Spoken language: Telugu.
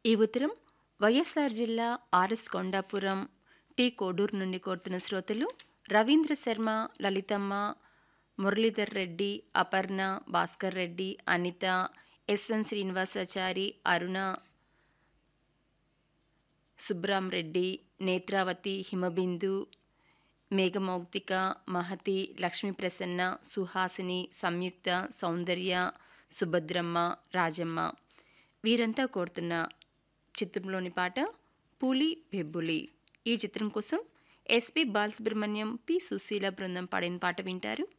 ఈ ఉత్తరం వైఎస్ఆర్ జిల్లా ఆర్ఎస్ కొండాపురం టి కోడూరు నుండి కోరుతున్న శ్రోతలు రవీంద్ర శర్మ లలితమ్మ మురళీధర్ రెడ్డి అపర్ణ భాస్కర్ రెడ్డి అనిత ఎస్ఎన్ శ్రీనివాసాచారి అరుణ సుబ్రాం రెడ్డి నేత్రావతి హిమబిందు మేఘమౌక్తిక మహతి లక్ష్మీ ప్రసన్న సుహాసిని సంయుక్త సౌందర్య సుభద్రమ్మ రాజమ్మ వీరంతా కోరుతున్న చిత్రంలోని పాట పూలి బెబ్బులి ఈ చిత్రం కోసం ఎస్పి బాలసుబ్రహ్మణ్యం పి సుశీల బృందం పాడిన పాట వింటారు